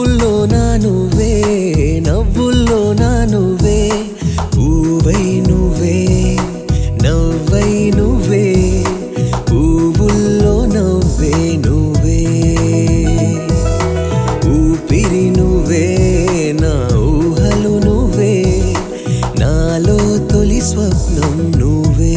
పువ్వుల్లో నా నువ్వే నవ్వుల్లో నా నువ్వే పువ్వై నువ్వే నవ్వై నువ్వే పువ్వుల్లో నవ్వే నువ్వే ఊపిరి నువ్వే నా ఊహలు నువ్వే నాలో తొలి స్వప్నం నువ్వే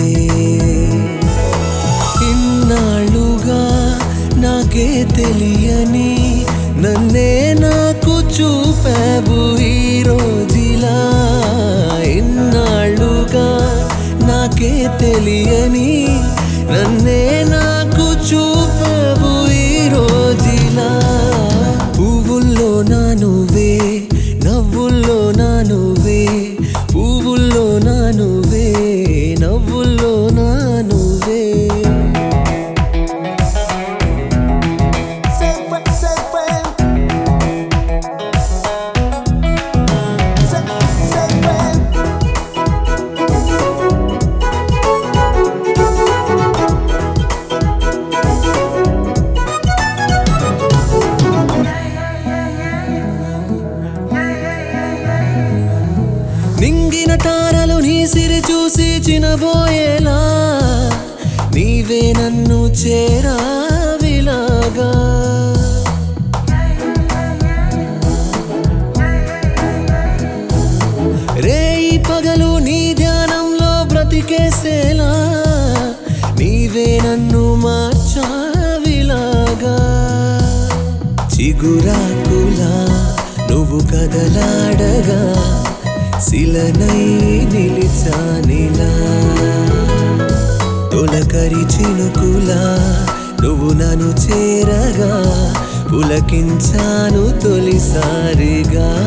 ఇన్నాళ్ళుగా నాకే తెలియని నన్నే నాకు చూపావు ఈ రోజులా ఇన్నాళ్ళుగా నాకే తెలియని నన్నే నాకు చూపావు ఈ రోజులా పువ్వుల్లో నా నువ్వే నవ్వుల్లో నా నువ్వే పువ్వుల్లో నా నువ్వే నవ్వుల్లో నా నువ్వే Say friend, say friend. Say, say friend. నింగిన తారలు నీ సిరి చూసి చినబోయేలా నీవే నన్ను చేరావిలాగా రేయి పగలు నీ ధ్యానంలో బ్రతికేసేలా నీవే నన్ను మార్చావిలాగా చిగురాకులా నువ్వు కదలాడగా శిలనై నిలిచానిలా తొలకరి చినుకులా నువ్వు నన్ను చేరగా పులకించాను తొలిసారిగా